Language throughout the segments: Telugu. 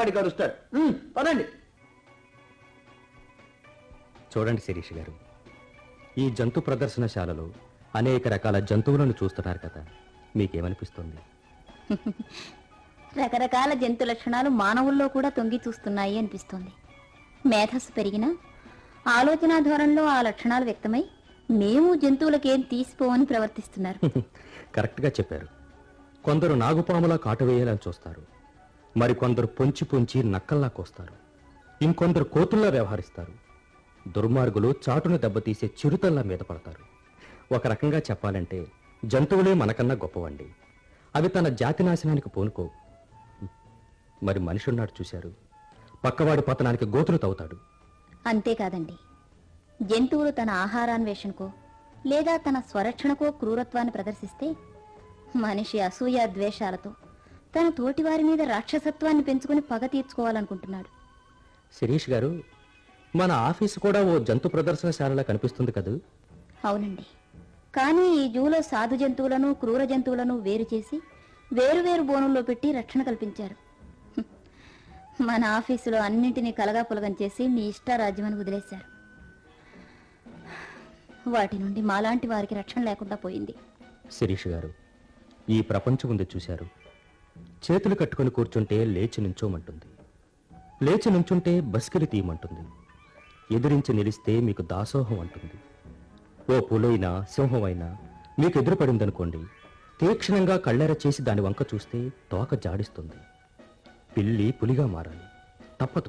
పడి కరుస్తాడు ఉమ్, పదండి చూడండి శిరీష్ గారు ఈ జంతు ప్రదర్శనశాలలో అనేక రకాల జంతువులను చూస్తున్నారు కదా మీకేమనిపిస్తుంది రకరకాల జంతు లక్షణాలు మానవుల్లో కూడా తొంగి చూస్తున్నాయి అనిపిస్తోంది మేధస్సు పెరిగినా ఆలోచన ధోరణిలో ఆ లక్షణాలు వ్యక్తమై మేము జంతువులకేం తీసిపోవని ప్రవర్తిస్తున్నారు కరెక్ట్గా చెప్పారు కొందరు నాగుపాములా కాటువేయాలని చూస్తారు మరికొందరు పొంచి పొంచి నక్కల్లా కోస్తారు ఇంకొందరు కోతుల్లా వ్యవహరిస్తారు దుర్మార్గులు చాటును దెబ్బతీసే చిరుతల్లా మీద పడతారు ఒక రకంగా చెప్పాలంటే జంతువులే మనకన్నా గొప్పవండి అవి తన జాతి నాశనానికి పూనుకో మరి మనిషి ఉన్నాడు చూశారు పక్కవాడి పతనానికి గోతులు తవ్వుతాడు అంతేకాదండి జంతువులు తన ఆహారాన్వేషణకో లేదా తన స్వరక్షణకో క్రూరత్వాన్ని ప్రదర్శిస్తే మనిషి అసూయ ద్వేషాలతో తన తోటివారి మీద రాక్షసత్వాన్ని పెంచుకుని పగ తీర్చుకోవాలనుకుంటున్నాడు శిరీష్ గారు మన ఆఫీసు కూడా ఓ జంతు ప్రదర్శనశాలలా కనిపిస్తుంది కదూ అవునండి కానీ ఈ జూలో సాధు జంతువులను క్రూర జంతువులను వేరు చేసి వేరువేరు బోనుల్లో పెట్టి రక్షణ కల్పించారు హ్మ్. మన ఆఫీసులో అన్నింటినీ కలగాపులగం చేసి మీ ఇష్టారాజ్యమని వదిలేశారు వాటి నుండి మాలాంటి వారికి రక్షణ లేకుండా పోయింది శిరీష్ గారు ఈ ప్రపంచం ఉంది చూశారు చేతులు కట్టుకొని కూర్చుంటే లేచి నుంచోమంటుంది లేచి నుంచుంటే బస్కిలి తీయమంటుంది ఎదిరించి నిలిస్తే మీకు దాసోహం అంటుంది ఓ పులైనా సింహమైనా మీకు ఎదురుపడిందనుకోండి తీక్షణంగా కళ్ళెర చేసి దాని వంక చూస్తే తోక జాడిస్తుంది పిల్లి పులిగా మారాలి తప్పదు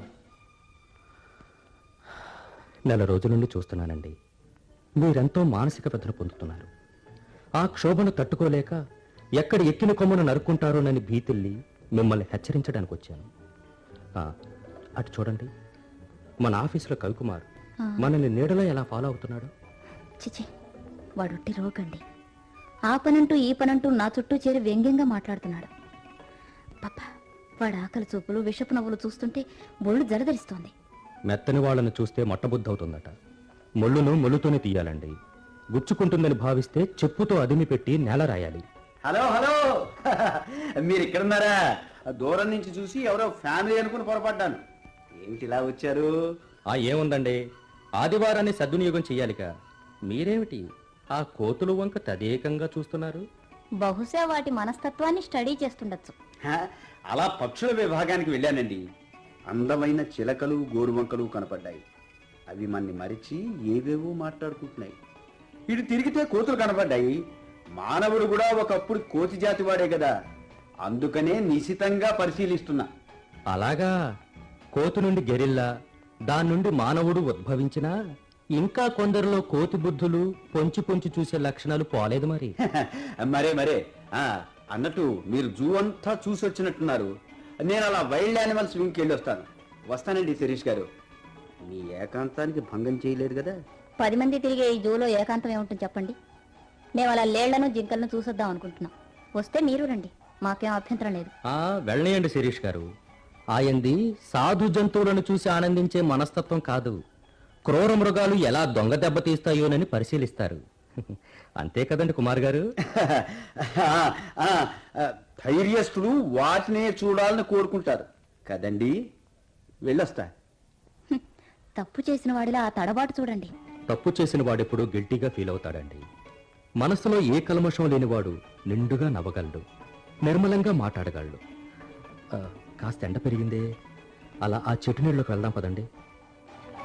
నెల రోజుల నుండి చూస్తున్నానండి మీరెంతో మానసిక వ్యధను పొందుతున్నారు ఆ క్షోభను తట్టుకోలేక ఎక్కడ ఎక్కిన కొమ్మను నరుక్కుంటారోనని భీతిల్లి మిమ్మల్ని హెచ్చరించడానికి వచ్చాను ఆ, అటు చూడండి మన ఆఫీసులో కవికుమార్ మనల్ని నీడలో ఎలా ఫాలో అవుతున్నాడు చిచి వాడొట్టి రోగండి ఆ పనంటూ ఈ పనంటూ నా చుట్టూ చేరి వ్యంగ్యంగా మాట్లాడుతున్నాడు పాప వాడు ఆకలి చూపులు విషపు నవ్వులు చూస్తుంటే బొళ్ళు జలధరిస్తోంది మెత్తని వాళ్ళను చూస్తే మొట్టబుద్ధి అవుతుందట ముళ్ళును ముళ్ళుతోనే తీయాలండి గుచ్చుకుంటుందని భావిస్తే చెప్పుతో అదిమి పెట్టి నేల రాయాలి హలో హలో మీరు ఇక్కడున్నారా దూరం నుంచి చూసి ఎవరో ఫ్యామిలీ అనుకుని పొరపడ్డాను ఏమిటి ఇలా వచ్చారు ఆ ఏముందండి ఆదివారాన్ని సద్వినియోగం చెయ్యాలిగా మీరేమిటి ఆ కోతులు వంక తదేకంగా చూస్తున్నారు బహుశా వాటి మనస్తత్వాన్ని స్టడీ చేస్తుండొచ్చు హ, అలా పక్షుల విభాగానికి వెళ్ళానండి అందమైన చిలకలు గోరువంకలు కనపడ్డాయి అవి మన్ని మరిచి ఏవేవో మాట్లాడుకుంటున్నాయి ఇటు తిరిగితే కోతులు కనపడ్డాయి మానవుడు కూడా ఒకప్పుడు కోతి జాతి వాడే కదా అందుకనే నిశితంగా పరిశీలిస్తున్నా అలాగా కోతు నుండి గెరిల్లా దాని నుండి మానవుడు ఉద్భవించినా ఇంకా కొందరిలో కోతి బుద్ధులు పొంచి పొంచి చూసే లక్షణాలు పోలేదు మరి మరే మరే ఆ అన్నట్టు మీరు జూ అంతా చూసి వచ్చినట్టున్నారు నేను అలా వైల్డ్ యానిమల్స్ వింగ్కి వెళ్ళి వస్తాను వస్తానండి శిరీష్ గారు మీ ఏకాంతానికి భంగం చేయలేదు కదా పది మంది తిరిగే ఈ జూలో ఏకాంతం ఏముంటుంది చెప్పండి మేము అలా లేళ్లను జింకలను చూసొద్దాం అనుకుంటున్నాం వస్తే మీరు రండి మాకేం అభ్యంతరం లేదు ఆ వెళ్ళనియండి శిరీష్ గారు ఆయంది సాధు జంతువులను చూసి ఆనందించే మనస్తత్వం కాదు క్రూర మృగాలు ఎలా దొంగ దెబ్బతీస్తాయోనని పరిశీలిస్తారు అంతే కదండి కుమార్ గారు ఆ, ఆ, ఆ, ధైర్యస్తులు వాటినే చూడాలని కోరుకుంటారు కదండి వెళ్ళొస్తా హ్మ్. తప్పు చేసిన వాడిలా ఆ తడబాటు చూడండి తప్పు చేసిన వాడెప్పుడు గిల్టీగా ఫీల్ అవుతాడండి మనసులో ఏ కల్మషం లేనివాడు నిండుగా నవ్వగలడు నిర్మలంగా మాట్లాడగలడు ఆ, కాస్త ఎండ పెరిగిందే అలా ఆ చెట్టు నీళ్ళలోకి వెళ్దాం పదండి